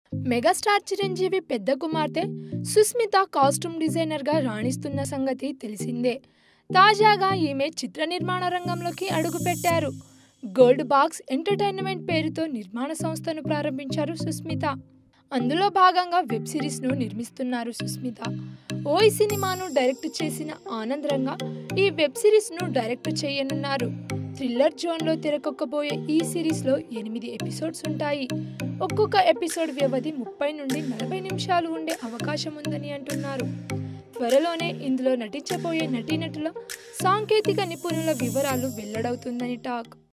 megastar Chiranjeevi పెద్ద కుమార్తె Susmitha costume డిజైనర్గా రాణిస్తున్న సంగతి తెలిసిందే తాజాగా ఈమె చిత్ర నిర్మాణ రంగంలోకి అడుగుపెట్టారు గోల్డ్ బాక్స్ ఎంటర్టైన్మెంట్ పేరుతో నిర్మాణ సంస్థను ప్రారంభించారు సుస్మిత అందులో భాగంగా వెబ్ సిరీస్ను నిర్మిస్తున్నారు సుస్మిత ఓయ్ సినిమాను డైరెక్ట్ చేసిన ఆనంద్ రంగా ఈ వెబ్ సిరీస్ను డైరెక్ట్ చేయనున్నారు థ్రిల్లర్ జోన్లో తెరకొక్కబోయే ఈ సిరీస్లో ఎనిమిది ఎపిసోడ్స్ ఉంటాయి ఒక్కొక్క ఎపిసోడ్ వ్యవధి ముప్పై నుండి నలభై నిమిషాలు ఉండే అవకాశం ఉందని అంటున్నారు త్వరలోనే ఇందులో నటించబోయే నటీనటుల సాంకేతిక నిపుణుల వివరాలు వెల్లడవుతుందని టాక్